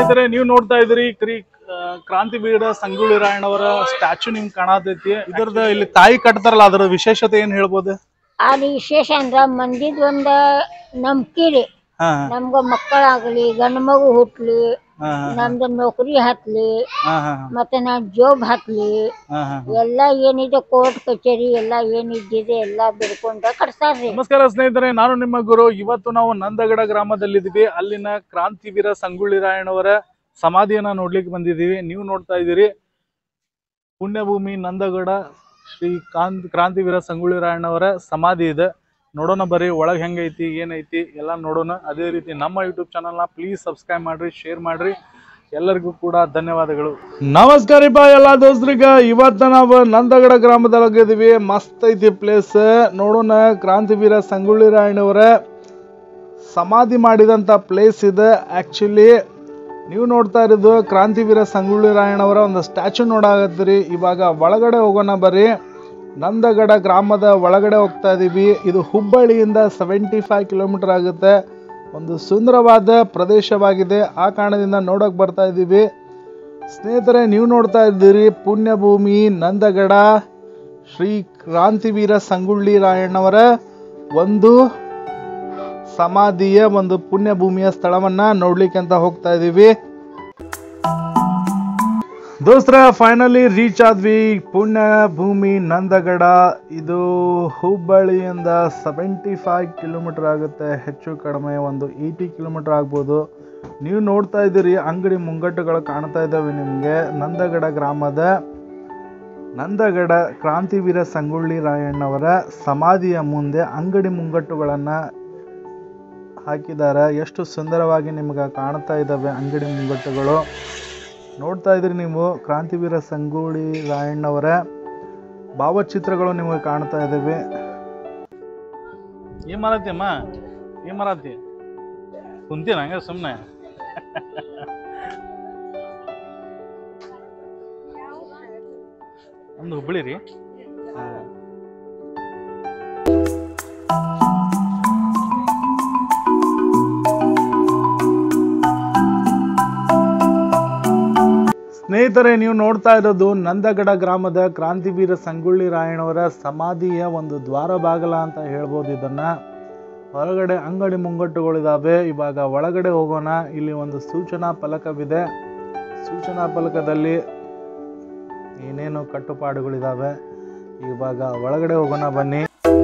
ಸ್ನೇಹಿತರೆ ನೀವು ನೋಡ್ತಾ ಇದ್ರಿ ಕ್ರೀ ಆ, ಕ್ರಾಂತಿವೀರ ಸಂಗೊಳ್ಳಿ ರಾಯಣ್ಣವರ ಸ್ಟ್ಯಾಚು ನಿಮ್ಗೆ ಕಾಣತೈತಿ ಇದರದ ಇಲ್ಲಿ ತಾಯಿ ಕಟ್ತಾರಲ್ಲ ಅದರ ವಿಶೇಷತೆ ಏನ್ ಹೇಳ್ಬೋದು ಅದು ವಿಶೇಷ ಅಂದ್ರ ಮಂದಿದ್ ಒಂದ ನಂಬಿಕೆ ರೀ ಹಾ ನಮ್ಗ ಮಕ್ಕಳಾಗ್ಲಿ ಗಂಡ ಮಗು ಹುಟ್ಲಿ ಹಾ ನಮ್ದು ನೌಕರಿ ಹತ್ಲಿ ಹಾ ಹಾ ಮತ್ತೆ ನಾನ್ ಜಾಬ್ ಹತ್ಲಿ ಹಾ ಹಾ ಎಲ್ಲ ಏನಿದೆ ಕೋರ್ಟ್ ಕಚೇರಿ ಎಲ್ಲ ಏನಿದ್ದಿದೆ ಎಲ್ಲ ಬಿಡ್ಕೊಂಡ ಕಟ್ಸಾರ್ರಿ ನಮಸ್ಕಾರ ಸ್ನೇಹಿತರೆ ನಾನು ನಿಮ್ಮ ಗುರು ಇವತ್ತು ನಾವು ನಂದಗಡ ಗ್ರಾಮದಲ್ಲಿದ್ದೀವಿ ಅಲ್ಲಿನ ಕ್ರಾಂತಿವೀರ ಸಂಗೊಳ್ಳಿ ರಾಯಣ್ಣವರ ಸಮಾಧಿಯನ್ನ ನೋಡ್ಲಿಕ್ಕೆ ಬಂದಿದ್ದೀವಿ ನೀವು ನೋಡ್ತಾ ಇದ್ದೀರಿ ಪುಣ್ಯಭೂಮಿ ನಂದಗಡ ಶ್ರೀ ಕಾಂತ್ ಕ್ರಾಂತಿವೀರ ಸಂಗೊಳ್ಳಿ ರಾಯಣ್ಣವರ ಸಮಾಧಿ ಇದೆ ನೋಡೋಣ ಬರ್ರಿ ಒಳಗೆ ಹೆಂಗೈತಿ ಏನೈತಿ ಎಲ್ಲ ನೋಡೋಣ ಅದೇ ರೀತಿ ನಮ್ಮ ಯೂಟ್ಯೂಬ್ ಚಾನಲ್ನ ಪ್ಲೀಸ್ ಸಬ್ಸ್ಕ್ರೈಬ್ ಮಾಡ್ರಿ ಶೇರ್ ಮಾಡ್ರಿ ಎಲ್ಲರಿಗೂ ಕೂಡ ಧನ್ಯವಾದಗಳು ನಮಸ್ಕಾರ ರೀ ಎಲ್ಲ ದೋಸ್ತ್ರಿಗ ಇವತ್ತ ನಾವು ನಂದಗಡ ಗ್ರಾಮದೊಳಗಿದೀವಿ ಮಸ್ತ್ ಐತಿ ಪ್ಲೇಸ್ ನೋಡೋಣ ಕ್ರಾಂತಿವೀರ ಸಂಗೊಳ್ಳಿ ರಾಯಣ್ಣವರ ಸಮಾಧಿ ಮಾಡಿದಂಥ ಪ್ಲೇಸ್ ಇದೆ ಆ್ಯಕ್ಚುಲಿ ನೀವು ನೋಡ್ತಾ ಇರೋದು ಕ್ರಾಂತಿವೀರ ಸಂಗೊಳ್ಳಿ ರಾಯಣ್ಣವರ ಒಂದು ಸ್ಟ್ಯಾಚು ನೋಡಾಗತ್ತೀರಿ ಇವಾಗ ಒಳಗಡೆ ಹೋಗೋಣ ಬರ್ರಿ ನಂದಗಡ ಗ್ರಾಮದ ಒಳಗಡೆ ಹೋಗ್ತಾ ಇದ್ದೀವಿ ಇದು ಹುಬ್ಬಳ್ಳಿಯಿಂದ ಸೆವೆಂಟಿ ಫೈವ್ ಕಿಲೋಮೀಟರ್ ಆಗುತ್ತೆ ಒಂದು ಸುಂದರವಾದ ಪ್ರದೇಶವಾಗಿದೆ ಆ ಕಾರಣದಿಂದ ನೋಡೋಕೆ ಬರ್ತಾ ಇದ್ದೀವಿ ಸ್ನೇಹಿತರೆ ನೀವು ನೋಡ್ತಾ ಇದ್ದೀರಿ ಪುಣ್ಯಭೂಮಿ ನಂದಗಡ ಶ್ರೀ ಕ್ರಾಂತಿವೀರ ಸಂಗೊಳ್ಳಿ ರಾಯಣ್ಣವರ ಒಂದು ಸಮಾಧಿಯ ಒಂದು ಪುಣ್ಯಭೂಮಿಯ ಸ್ಥಳವನ್ನ ನೋಡ್ಲಿಕ್ಕೆ ಅಂತ ಹೋಗ್ತಾ ಇದೀವಿ ದೋಸ್ತ್ರ ಫೈನಲಿ ರೀಚ್ ಆದ್ವಿ ಪುಣ್ಯ ಭೂಮಿ ನಂದಗಡ ಇದು ಹುಬ್ಬಳ್ಳಿಯಿಂದ ಸೆವೆಂಟಿ ಫೈವ್ ಕಿಲೋಮೀಟರ್ ಆಗುತ್ತೆ ಹೆಚ್ಚು ಕಡಿಮೆ ಒಂದು ಏಯ್ಟಿ ಕಿಲೋಮೀಟರ್ ಆಗ್ಬೋದು ನೀವು ನೋಡ್ತಾ ಇದ್ದೀರಿ ಅಂಗಡಿ ಮುಂಗಟ್ಟುಗಳು ಕಾಣ್ತಾ ಇದ್ದಾವೆ ನಿಮಗೆ ನಂದಗಡ ಗ್ರಾಮದ ನಂದಗಡ ಕ್ರಾಂತಿವೀರ ಸಂಗೊಳ್ಳಿ ರಾಯಣ್ಣವರ ಸಮಾಧಿಯ ಮುಂದೆ ಅಂಗಡಿ ಮುಂಗಟ್ಟುಗಳನ್ನು ಹಾಕಿದ್ದಾರೆ ಎಷ್ಟು ಸುಂದರವಾಗಿ ನಿಮ್ಗೆ ಕಾಣ್ತಾ ಇದ್ದಾವೆ ಅಂಗಡಿ ಮುಂಗಟ್ಟುಗಳು ನೋಡ್ತಾ ಇದ್ರಿ ನೀವು ಕ್ರಾಂತಿವೀರ ಸಂಗೊಳ್ಳಿ ರಾಯಣ್ಣವರ ಭಾವಚಿತ್ರಗಳು ನಿಮಗೆ ಕಾಣ್ತಾ ಇದ್ದಾವೆ ಏನ್ ಮಾಡತ್ತಿ ಅಮ್ಮ ಏನ್ ಮಾಡತ್ತಿ ಕುಂತೀನ ಹಂಗ ಸುಮ್ಮನೆ ಒಂದು ಹುಬ್ಬಳ್ಳಿ ರೀ ಸ್ನೇಹಿತರೆ ನೀವು ನೋಡ್ತಾ ಇರೋದು ನಂದಗಡ ಗ್ರಾಮದ ಕ್ರಾಂತಿವೀರ ಸಂಗೊಳ್ಳಿ ರಾಯಣ್ಣವರ ಸಮಾಧಿಯ ಒಂದು ದ್ವಾರ ಬಾಗಲ ಅಂತ ಹೇಳ್ಬೋದು ಇದನ್ನ ಹೊರಗಡೆ ಅಂಗಡಿ ಮುಂಗಟ್ಟುಗಳಿದಾವೆ ಇವಾಗ ಒಳಗಡೆ ಹೋಗೋಣ ಇಲ್ಲಿ ಒಂದು ಸೂಚನಾ ಫಲಕವಿದೆ ಸೂಚನಾ ಫಲಕದಲ್ಲಿ ಏನೇನು ಕಟ್ಟುಪಾಡುಗಳಿದಾವೆ ಇವಾಗ ಒಳಗಡೆ ಹೋಗೋಣ ಬನ್ನಿ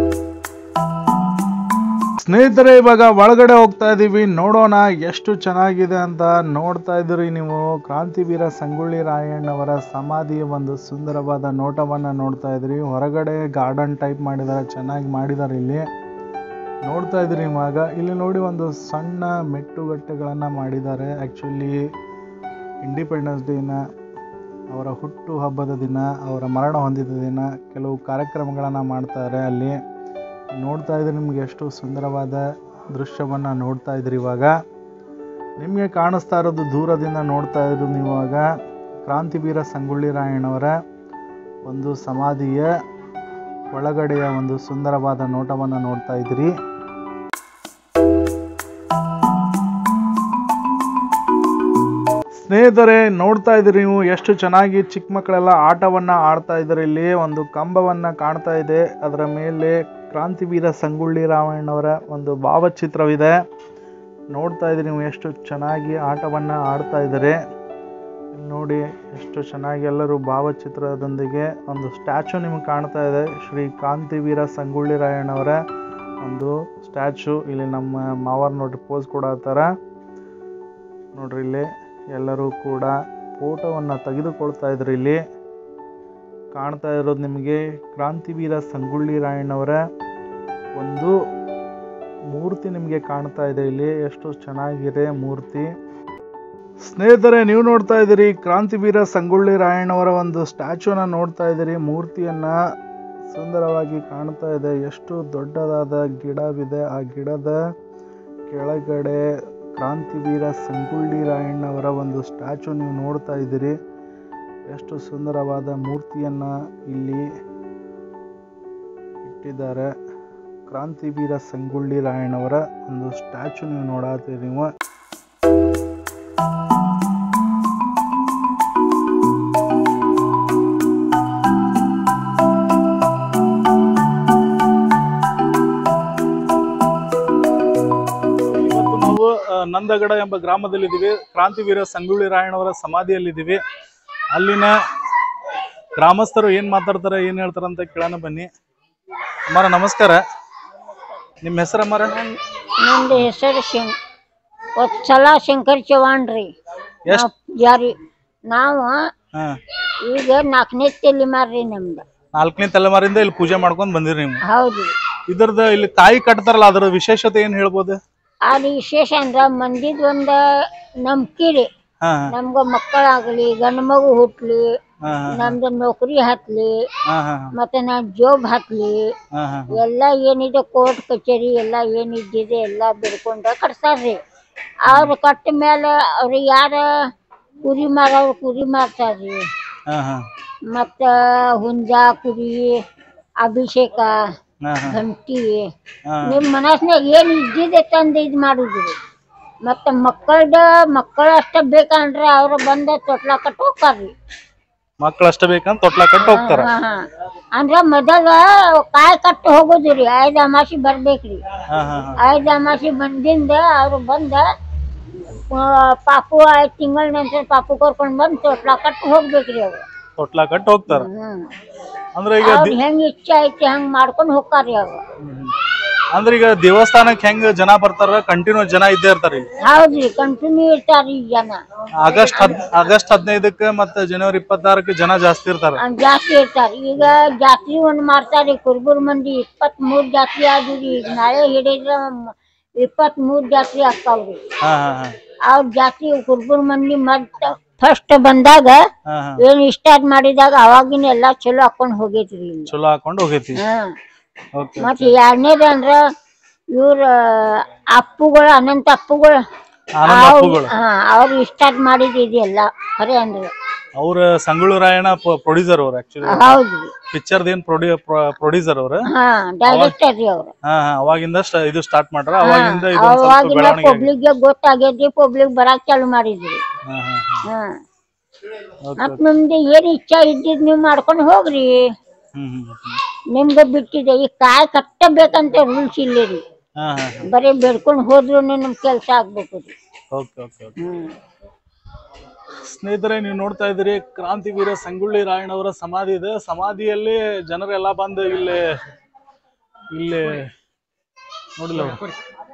ಸ್ನೇಹಿತರೆ ಇವಾಗ ಒಳಗಡೆ ಹೋಗ್ತಾ ಇದೀವಿ ನೋಡೋಣ ಎಷ್ಟು ಚೆನ್ನಾಗಿದೆ ಅಂತ ನೋಡ್ತಾ ಇದ್ದೀರಿ ನೀವು ಕ್ರಾಂತಿವೀರ ಸಂಗೊಳ್ಳಿ ರಾಯಣ್ಣವರ ಸಮಾಧಿಯ ಒಂದು ಸುಂದರವಾದ ನೋಟವನ್ನ ನೋಡ್ತಾ ಇದ್ರಿ ಹೊರಗಡೆ ಗಾರ್ಡನ್ ಟೈಪ್ ಮಾಡಿದ್ದಾರೆ ಚೆನ್ನಾಗಿ ಮಾಡಿದ್ದಾರೆ ಇಲ್ಲಿ ನೋಡ್ತಾ ಇದ್ರಿ ಇವಾಗ ಇಲ್ಲಿ ನೋಡಿ ಒಂದು ಸಣ್ಣ ಮೆಟ್ಟುಗಟ್ಟೆಗಳನ್ನ ಮಾಡಿದ್ದಾರೆ ಆ್ಯಕ್ಚುಲಿ ಇಂಡಿಪೆಂಡೆನ್ಸ್ ಡೇನ ಅವರ ಹುಟ್ಟು ಹಬ್ಬದ ದಿನ ಅವರ ಮರಣ ಹೊಂದಿದ ದಿನ ಕೆಲವು ಕಾರ್ಯಕ್ರಮಗಳನ್ನು ಮಾಡ್ತಾರೆ ಅಲ್ಲಿ ನೋಡ್ತಾ ಇದ್ರೆ ನಿಮ್ಗೆ ಎಷ್ಟು ಸುಂದರವಾದ ದೃಶ್ಯವನ್ನು ನೋಡ್ತಾ ಇದ್ರಿ ಇವಾಗ ನಿಮಗೆ ಕಾಣಿಸ್ತಾ ಇರೋದು ದೂರದಿಂದ ನೋಡ್ತಾ ಇರೋದು ನೀವಾಗ ಕ್ರಾಂತಿವೀರ ಸಂಗೊಳ್ಳಿ ರಾಯಣ್ಣವರ ಒಂದು ಸಮಾಧಿಯ ಒಳಗಡೆಯ ಒಂದು ಸುಂದರವಾದ ನೋಟವನ್ನು ನೋಡ್ತಾ ಇದ್ದೀರಿ ಸ್ನೇಹಿತರೆ ನೋಡ್ತಾ ಇದ್ದೀರಿ ನೀವು ಎಷ್ಟು ಚೆನ್ನಾಗಿ ಚಿಕ್ಕ ಮಕ್ಕಳೆಲ್ಲ ಆಟವನ್ನ ಆಡ್ತಾ ಇದ್ದಾರೆ ಇಲ್ಲಿ ಒಂದು ಕಂಬವನ್ನ ಕಾಣ್ತಾ ಇದೆ ಅದರ ಮೇಲೆ ಕ್ರಾಂತಿವೀರ ಸಂಗೊಳ್ಳಿ ರಾಮಣ್ಣವರ ಒಂದು ಭಾವಚಿತ್ರವಿದೆ ನೋಡ್ತಾ ಇದ್ದೀರಿ ನೀವು ಎಷ್ಟು ಚೆನ್ನಾಗಿ ಆಟವನ್ನ ಆಡ್ತಾ ಇದ್ದಾರೆ ಇಲ್ಲಿ ನೋಡಿ ಎಷ್ಟು ಚೆನ್ನಾಗಿ ಎಲ್ಲರೂ ಭಾವಚಿತ್ರದೊಂದಿಗೆ ಒಂದು ಸ್ಟ್ಯಾಚು ನಿಮಗೆ ಕಾಣ್ತಾ ಇದೆ ಶ್ರೀ ಕಾಂತಿವೀರ ಸಂಗೊಳ್ಳಿ ರಾಯಣ್ಣವರ ಒಂದು ಸ್ಟ್ಯಾಚು ಇಲ್ಲಿ ನಮ್ಮ ಮಾವರ್ ನೋಡ್ರಿ ಪೋಸ್ ಕೊಡತ್ತಾರ ನೋಡ್ರಿ ಇಲ್ಲಿ ಎಲ್ಲರೂ ಕೂಡ ಫೋಟೋವನ್ನು ತೆಗೆದುಕೊಳ್ತಾ ಇದ್ರು ಇಲ್ಲಿ ಕಾಣ್ತಾ ಇರೋದು ನಿಮಗೆ ಕ್ರಾಂತಿವೀರ ಸಂಗೊಳ್ಳಿ ರಾಯಣ್ಣವರ ಒಂದು ಮೂರ್ತಿ ನಿಮಗೆ ಕಾಣ್ತಾ ಇದೆ ಇಲ್ಲಿ ಎಷ್ಟು ಚೆನ್ನಾಗಿದೆ ಮೂರ್ತಿ ಸ್ನೇಹಿತರೆ ನೀವು ನೋಡ್ತಾ ಇದ್ದೀರಿ ಕ್ರಾಂತಿವೀರ ಸಂಗೊಳ್ಳಿ ರಾಯಣ್ಣವರ ಒಂದು ಸ್ಟ್ಯಾಚುನ ನೋಡ್ತಾ ಇದ್ದೀರಿ ಮೂರ್ತಿಯನ್ನ ಸುಂದರವಾಗಿ ಕಾಣ್ತಾ ಇದೆ ಎಷ್ಟು ದೊಡ್ಡದಾದ ಗಿಡವಿದೆ ಆ ಗಿಡದ ಕೆಳಗಡೆ ಕ್ರಾಂತಿವೀರ ಸಂಗೊಳ್ಳಿ ರಾಯಣ್ಣವರ ಒಂದು ಸ್ಟ್ಯಾಚು ನೀವು ನೋಡ್ತಾ ಇದ್ದೀರಿ ಎಷ್ಟು ಸುಂದರವಾದ ಮೂರ್ತಿಯನ್ನ ಇಲ್ಲಿ ಇಟ್ಟಿದ್ದಾರೆ ಕ್ರಾಂತಿವೀರ ಸಂಗೊಳ್ಳಿ ರಾಯಣ್ಣವರ ಒಂದು ಸ್ಟ್ಯಾಚು ನೀವು ನೋಡತ್ತೀರಿ ನೀವು ನಂದಗಡ ಎಂಬ ಗ್ರಾಮದಲ್ಲಿದ್ದೀವಿ ಕ್ರಾಂತಿವೀರ ಸಂಗೊಳ್ಳಿ ರಾಯಣ್ಣವರ ಸಮಾಧಿಯಲ್ಲಿದ್ದೀವಿ ಅಲ್ಲಿನ ಗ್ರಾಮಸ್ಥರು ಏನ್ ಮಾತಾಡ್ತಾರೆ ಏನ್ ಹೇಳ್ತಾರ ಅಂತ ಕೇಳೋಣ ಬನ್ನಿ ಅಮ್ಮಾರ ನಮಸ್ಕಾರ ನಿಮ್ಮ ಹೆಸರು ಅಮ್ಮಾರ ನಂದು ಹೆಸರು ಶಂ ವತ್ಸಲ ಶಂಕರ್ ಚವಾಣ್ ರೀ ಎಷ್ಟ್ ಜಾರಿ ನಾವು ಹಾ ಈಗ ನಾಲ್ಕನೇ ತಲೆ ಮಾರ್ರಿ ನಮ್ದು ನಾಲ್ಕನೇ ತಲೆಮಾರಿಂದ ಇಲ್ಲಿ ಪೂಜೆ ಮಾಡ್ಕೊಂಡ್ ಬಂದಿರಿ ನೀವು ಹೌದು ಇದ್ರದ್ದು ಇಲ್ಲಿ ಕಾಯಿ ಕಟ್ತಾರಲ್ಲ ಅದ್ರ ವಿಶೇಷತೆ ಏನ್ ಹೇಳ್ಬೋದು ಅದು ವಿಶೇಷ ಅಂದ್ರ ಮಂದಿದ್ ಒಂದ ನಂಬಿಕೆ ರೀ ಹಾ ನಮ್ಗ ಮಕ್ಕಳಾಗ್ಲಿ ಗಂಡ ಮಗು ಹುಟ್ಲಿ ಹಾ ಹಾ ನಮ್ದು ನೌಕರಿ ಹತ್ಲಿ ಹಾ ಹಾ ಮತ್ತೆ ನಾನ್ ಜಾಬ್ ಹತ್ಲಿ ಹಾ ಹಾ ಎಲ್ಲ ಏನಿದೆ ಕೋರ್ಟ್ ಕಚೇರಿ ಎಲ್ಲ ಏನಿದ್ದಿದೆ ಎಲ್ಲ ಬಿಡ್ಕೊಂಡ ಕಟ್ತಾರ್ರಿ ಅವ್ರು ಕಟ್ಟ ಮೇಲೆ ಅವ್ರು ಯಾರ ಕುರಿ ಮಾರವ್ರು ಕುರಿ ಮಾರ್ತಾರ್ರಿ ಹಾ ಹಾ ಮತ್ತ ಹುಂಜ ಕುರಿ ಅಭಿಷೇಕ ಹಾ ಹಾ ಗಂಟಿ ಹಾ ನಿಮ್ ಮನಸ್ನಾಗ ಏನ್ ಇದ್ದಿದೆ ತಂದು ಇದ್ ಮಾಡುದ್ರಿ ಮತ್ತ ಮಕ್ಕಳ್ದ ಮಕ್ಕಳ ಅಷ್ಟ ಬೇಕಂದ್ರೆ ಅವ್ರು ಬಂದ ತೊಟ್ಲ ಕಟ್ಟ ಹೋಗ್ತಾರ್ರಿ ಮಕ್ಳು ಅಷ್ಟ ಬೇಕಂತ ತೊಟ್ಲ ಕಟ್ಟು ಹೋಗ್ತಾರ ಹಾ, ಹಾ. ಅಂದ್ರ ಮೊದಲ ಕಾಯಿ ಕಟ್ಟ ಹೋಗುದ್ರಿ ಐದ್ ಅಮಾಸಿ ಬರ್ಬೇಕ್ರಿ ಹಾ ಹಾ ಹಾ ಐದ್ ಅಮಾಸಿ ಬಂದಿಂದ ಅವ್ರು ಬಂದ ಆ, ಪಾಪು ಐದ್ ತಿಂಗಳ ನಂತರ ಪಾಪು ಕರ್ಕೊಂಡ್ ಬಂದ್ ತೊಟ್ಲ ಕಟ್ಟ ಹೋಗ್ಬೇಕ್ರಿ ಅವ್ರು ತೊಟ್ಲ ಕಟ್ಟು ಹೋಗ್ತಾರ ಹ್ಮ್ ಅಂದ್ರೆ ಈಗ ಅವ್ರ್ ಹೆಂಗ್ ಇಚ್ಛೆ ಐತಿ ಹಂಗ್ ಮಾಡ್ಕೊಂಡ್ ಹೋಗ್ತಾರ್ರಿ ಅವ್ರು ಹ್ಮ್. ಅಂದ್ರೆ ಈಗ ದೇವಸ್ಥಾನಕ್ ಹೆಂಗ್ ಜನ ಬರ್ತಾರ ಕಂಟಿನ್ಯೂ ಜನ ಇದ್ದೇ ಇರ್ತಾರ ಈಗ ಹೌದ್ರಿ ಕಂಟಿನ್ಯೂ ಇರ್ತಾರ್ರಿ ಜನ ಆಗಸ್ಟ್ ಹದ್ ಆಗಸ್ಟ್ ಹದಿನೈದಕ್ಕೆ ಮತ್ತೆ ಜನವರಿ ಇಪ್ಪತ್ತಾರಕ್ಕೆ ಜನ ಜಾಸ್ತಿ ಇರ್ತಾರ ಆ, ಜಾಸ್ತಿ ಇರ್ತಾರ ಈಗ ಜಾತ್ರಿ ಒಂದ್ ಮಾಡ್ತಾರ್ರಿ ಕುರ್ಬುರ್ ಮಂದಿ ಇಪ್ಪತ್ತ್ ಮೂರ್ ಜಾತ್ರಿ ಆದ್ರಿ ಈಗ ನಾಳೆ ಹಿಡಿದ್ರ ಇಪ್ಪತ್ತ್ ಮೂರ್ ಜಾತ್ರಿ ಆಗ್ತಾವ್ರಿ ಹಾ ಹಾ ಹಾ ಅವ್ರ ಜಾತ್ರಿ ಕುರ್ಬುರ್ ಮಂದಿ ಮತ್ತ ಫಸ್ಟ್ ಬಂದಾಗ ಹಾ ಹಾ ಏನ್ ಸ್ಟಾರ್ಟ್ ಮಾಡಿದಾಗ ಅವಾಗಿನ ಎಲ್ಲಾ ಚಲೋ ಹಾಕೊಂಡ್ ಹೋಗೈತ್ರಿ ಇಲ್ಲಿ ಚಲೋ ಹಾಕೊಂಡ್ ಹೋಗೈತಿ ಹಾ ಓಕೆ ಮತ್ ಎರಡನೇದ ಅಂದ್ರ ಇವ್ರ ಅಪ್ಪುಗಳು ಅನಂತ ಅಪ್ಪುಗಳು ಆನಂದ ಅಪ್ಪುಗಳು ಹಾ ಅವ್ರು ಸ್ಟಾರ್ಟ್ ಮಾಡಿದ್ ಇದೆಲ್ಲ ಖರೆ ಅಂದ್ರೆ ಅವ್ರ ಸಂಗೊಳ್ಳಿ ರಾಯಣ್ಣ ಪ್ರೊಡ್ಯೂಸರ್ ಅವ್ರ ಆಕ್ಚುಲಿ ಹೌದ್ರಿ ಪಿಕ್ಚರ್ದ ಏನ್ ಪ್ರೊಡ್ಯೂಸರ್ ಅವ್ರ ಹಾ ಡೈರೆಕ್ಟರ್ ರೀ ಅವ್ರು ಹಾ ಹಾ ಅವಾಗಿಂದ sta- ಇದು ಸ್ಟಾರ್ಟ್ ಮಾಡ್ರ ಅವಾಗಿಂದ ಇದೊಂದ್ ಸ್ವಲ್ಪ ಅವಾಗಿನ ಬೆಳವಣಿಗೆ ಆಗಿದೆ. ಪಬ್ಲಿಕ್ ಗೆ ಗೊತ್ತಾಗೈತಿ ಪಬ್ಲಿಕ್ ಬರಾಕ್ ಚಾಲು ಮಾಡಿದ್ರಿ ಹಾ ಹಾ ಹಾ ಹಾ ಓಕೆ ಮತ್ ನಿಮ್ದು ಏನ್ ಇಚ್ಛಾ ಇದ್ದಿದ್ ನೀವ್ ಮಾಡ್ಕೊಂಡ್ ಹೋಗ್ರಿ ಹ್ಮ್ ಹ್ಮ್ ಹ್ಮ್ ನಿಮ್ಗೆ ಬಿಟ್ಟಿದೆ ಈ ಕಾಯಿ ಕಟ್ಟಬೇಕಂತ ರೂಲ್ಸ್ ಇಲ್ಲ ರೀ ಹಾ ಹಾ ಬರೀ ಬೇಡ್ಕೊಂಡ್ ಹೋದ್ರು ನಮ್ ಕೆಲ್ಸ ಆಗ್ಬೇಕು ರೀ ಓಕೆ ಓಕೆ ಓಕೆ ಹ್ಮ್ ಸ್ನೇಹಿತರೆ ನೀವು ನೋಡ್ತಾ ಇದ್ದೀರಿ ಕ್ರಾಂತಿವೀರ ಸಂಗೊಳ್ಳಿ ರಾಯಣ್ಣವರ ಸಮಾಧಿ ಇದೆ ಸಮಾಧಿಯಲ್ಲಿ ಜನರೆಲ್ಲ ಬಂದು ಇಲ್ಲಿ ಇಲ್ಲಿ ನೋಡಿಲ್ಲ ಅವ್ರು.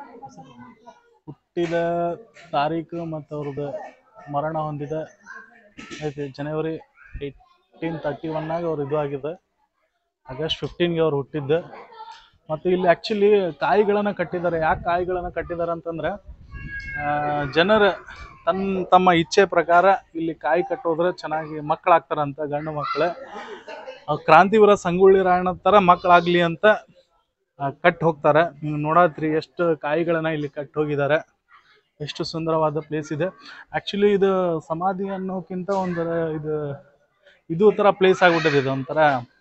ಹುಟ್ಟಿದ ತಾರೀಕು ಮತ್ತು ಅವ್ರದ್ದು ಮರಣ ಹೊಂದಿದ ಐತಿ ಜನವರಿ ಏಯ್ಟೀನ್ ತರ್ಟಿ ಒನ್ನಾಗ ಅವ್ರು ಇದು ಆಗಿದೆ ಆಗಸ್ಟ್ ಫಿಫ್ಟೀನ್ಗೆ ಅವ್ರು ಹುಟ್ಟಿದ್ದು ಮತ್ತು ಇಲ್ಲಿ ಆ್ಯಕ್ಚುಲಿ ಕಾಯಿಗಳನ್ನು ಕಟ್ಟಿದ್ದಾರೆ ಯಾಕೆ ಕಾಯಿಗಳನ್ನು ಕಟ್ಟಿದ್ದಾರೆ ಅಂತಂದ್ರೆ ಆ, ಜನರ ತನ್ನ ತಮ್ಮ ಇಚ್ಛೆ ಪ್ರಕಾರ ಇಲ್ಲಿ ಕಾಯಿ ಕಟ್ಟೋದ್ರೆ ಚೆನ್ನಾಗಿ ಮಕ್ಕಳಾಗ್ತಾರಂತ ಗಂಡು ಮಕ್ಕಳು ಆ ಕ್ರಾಂತಿವೀರ ಸಂಗೊಳ್ಳಿ ರಾಯಣ್ಣ ಥರ ಮಕ್ಕಳಾಗ್ಲಿ ಅಂತ ಆ, ಕಟ್ ಹೋಗ್ತಾರೆ ನೀವು ನೋಡತ್ರಿ ಎಷ್ಟು ಕಾಯಿಗಳನ್ನ ಇಲ್ಲಿ ಕಟ್ ಹೋಗಿದ್ದಾರೆ ಎಷ್ಟು ಸುಂದರವಾದ ಪ್ಲೇಸ್ ಇದೆ ಆ್ಯಕ್ಚುಲಿ ಇದು ಸಮಾಧಿ ಅನ್ನೋಕ್ಕಿಂತ ಒಂದು ಇದು ಇದು ಥರ ಪ್ಲೇಸ್ ಆಗ್ಬಿಟ್ಟಿದೆ ಇದು ಒಂಥರ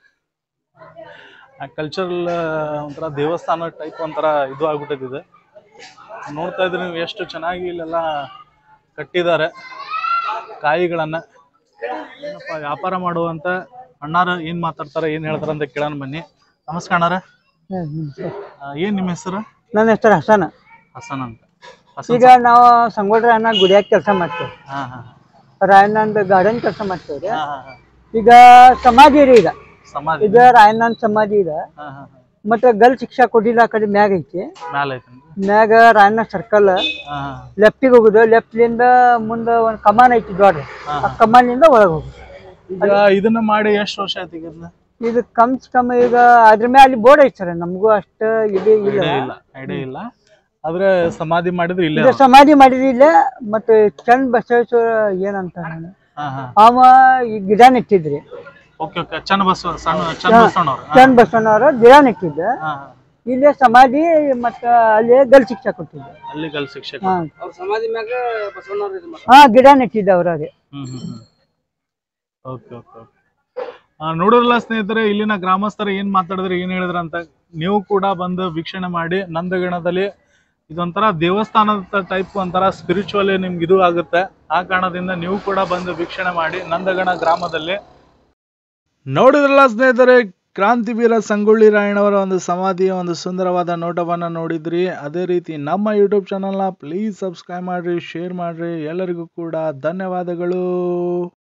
ಕಲ್ಚರಲ್ ಒಂಥರ ದೇವಸ್ಥಾನ ಟೈಪ್ ಒಂಥರ ಇದು ಆಗ್ಬಿಟ್ಟಿದೆ ಇದು ನೋಡ್ತಾ ಇದ್ರೆ ನೀವು ಎಷ್ಟು ಚೆನ್ನಾಗಿ ಇಲ್ಲೆಲ್ಲ ಕಟ್ಟಿದ್ದಾರೆ ಕಾಯಿಗಳನ್ನ ಏನಪ್ಪ ವ್ಯಾಪಾರ ಮಾಡುವಂತ ಅಣ್ಣಾರ ಏನ್ ಮಾತಾಡ್ತಾರೆ ಏನ್ ಹೇಳ್ತಾರ ಅಂತ ಕೇಳೋಣ ಬನ್ನಿ ನಮಸ್ಕಾರ ಅಣ್ಣಾರ ಆ, ಏನ್ ನಿಮ್ಮ ಹೆಸರು ನನ್ನ ಹೆಸರು ಹಸನ ಹಸನ್ ಅಂತ ಹಸನ್ ಈಗ ನಾವು ಸಂಗೊಳ್ಳಿ ರಾಯಣ್ಣ ಗುಡಿಯಾಗ ಕೆಲಸ ಮಾಡ್ತೇವೆ ಹಾ ಹಾ ರಾಯಣ್ಣಂದ ಗಾರ್ಡನ್ ಕೆಲಸ ಮಾಡ್ತೇವ್ರಿ ಹಾ ಹಾ ಹಾ ಈಗ ಸಮಾಧಿ ರೀ ಈಗ ಸಮಾಧಿ ಈಗ ರಾಯಣ್ಣನ ಸಮಾಧಿ ಇದೆ ಹಾ ಹಾ ಹಾ ಮತ್ತೆ ಗಲ್ ಶಿಕ್ಷಾ ಕೊಟ್ಟಿಲ್ಲ ಆ ಕಡೆ ಮ್ಯಾಗ ಐತಿ ಮ್ಯಾಲ ಐತೇನ್ರಿ ಮ್ಯಾಗ ರಾಯಣ್ಣ ಸರ್ಕಲ್ ಹಾ ಹಾ ಲೆಫ್ಟಿಗೆ ಹೋಗುದು ಲೆಫ್ಟ್ಲಿಂದ ಮುಂದ ಒಂದ್ ಕಮಾನ್ ಐತಿ ದೊಡ್ಡ ಹಾ, ಆ ಕಮಾನಿಂದ ಒಳಗೆ ಹೋಗುದು ಈಗ ಇದನ್ನ ಮಾಡಿ ಎಷ್ಟು ವರ್ಷ ಆಯ್ತು ಈಗ ಇದನ್ನ ಇದು ಕಮ್ ಸ್ ಕಮ್ ಈಗ ಅದ್ರ ಮೇಲೆ ಅಲ್ಲಿ ಬೋರ್ಡ್ ಐತಿ ಸರ್ ನಮಗೂ ಅಷ್ಟ ಇದು ಇಲ್ಲ ಐಡಿಯಾ ಇಲ್ಲ ಐಡಿಯಾ ಇಲ್ಲ ಆದ್ರೆ ಸಮಾಧಿ ಮಾಡಿದ್ರೆ ಇಲ್ಲೇ ಇದು ಸಮಾಧಿ ಮಾಡಿದಿಲ್ಲ ಮತ್ತೆ ಚಂದ್ ಬಸವೇಶ್ವರ ಏನಂತ ನಾನು ಹಾ ಹಾ ಅವ ಈ ಗಿಡ ನೆಟ್ಟಿದ್ರಿ ಓಕೆ ಓಕೆ ಚನ್ನ ಬಸವ ಸಣ್ಣ ಚನ್ನ ಬಸವಣ್ಣವ್ರು ಹಾ ಚಂದ್ ಬಸವಣ್ಣವ್ರ ಗಿಡ ನೆಟ್ಟಿದ್ದ ಹಾ ಇಲ್ಲೇ ಸಮಾಧಿ ಮತ್ತ ಅಲ್ಲಿ ಗಲ್ ಶಿಕ್ಷಾ ಕೊಟ್ಟಿದ್ದ ಅಲ್ಲಿ ಕಲ್ ಶಿಕ್ಷಕ ಹಾ ಹಾ ಗಿಡ ನೆಟ್ಟಿದ್ದ ಅವ್ರಿಗೆ hmm hmm hmm okay okay okay ನೋಡಿರಲ್ಲ ಸ್ನೇಹಿತರೆ ಇಲ್ಲಿನ ಗ್ರಾಮಸ್ಥರು ಏನ್ ಮಾತಾಡಿದ್ರೆ ಏನ್ ಹೇಳಿದ್ರ ಅಂತ ನೀವು ಕೂಡ ಬಂದು ವೀಕ್ಷಣೆ ಮಾಡಿ ನಂದಗಣದಲ್ಲಿ ಇದೊಂಥರ ದೇವಸ್ಥಾನದ ಟೈಪ್ ಒಂಥರ ಸ್ಪಿರಿಚುವಲಿ ನಿಮ್ಗೆ ಇದು ಆಗುತ್ತೆ ಆ ಕಾರಣದಿಂದ ನೀವು ಕೂಡ ಬಂದು ವೀಕ್ಷಣೆ ಮಾಡಿ ನಂದಗಣ ಗ್ರಾಮದಲ್ಲಿ ನೋಡಿದ್ರಲ್ಲ ಸ್ನೇಹಿತರೆ ಕ್ರಾಂತಿವೀರ ಸಂಗೊಳ್ಳಿ ರಾಯಣ್ಣವರ ಒಂದು ಸಮಾಧಿಯ ಒಂದು ಸುಂದರವಾದ ನೋಟವನ್ನು ನೋಡಿದ್ರಿ ಅದೇ ರೀತಿ ನಮ್ಮ ಯೂಟ್ಯೂಬ್ ಚಾನಲ್ನ ಪ್ಲೀಸ್ ಸಬ್ಸ್ಕ್ರೈಬ್ ಮಾಡಿರಿ ಶೇರ್ ಮಾಡಿರಿ ಎಲ್ಲರಿಗೂ ಕೂಡ ಧನ್ಯವಾದಗಳು